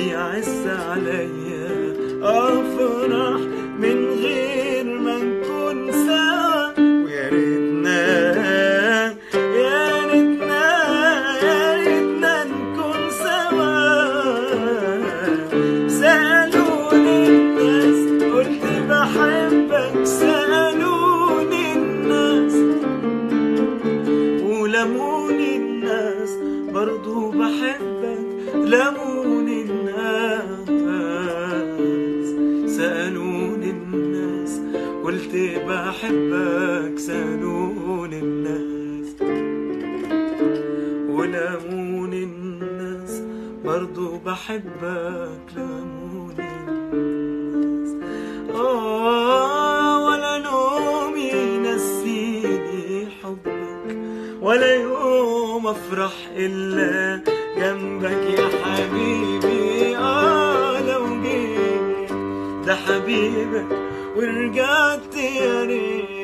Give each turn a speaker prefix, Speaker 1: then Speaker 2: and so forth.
Speaker 1: بيعز عليا افرح من غير ما نكون سوا ويا ريتنا يا ريتنا يا ريتنا نكون سوا سألوني الناس قلت بحبك سألوني الناس ولموني الناس برضو بحبك لموني الناس سألوني الناس قلت بحبك سألوني الناس ولموني الناس برضو بحبك لموني الناس آه ولا نوم ينسيني حبك ولا يوم افرح الا جنبك يا حبيبي اه لو جيت ده حبيبك ورجعت يا ريت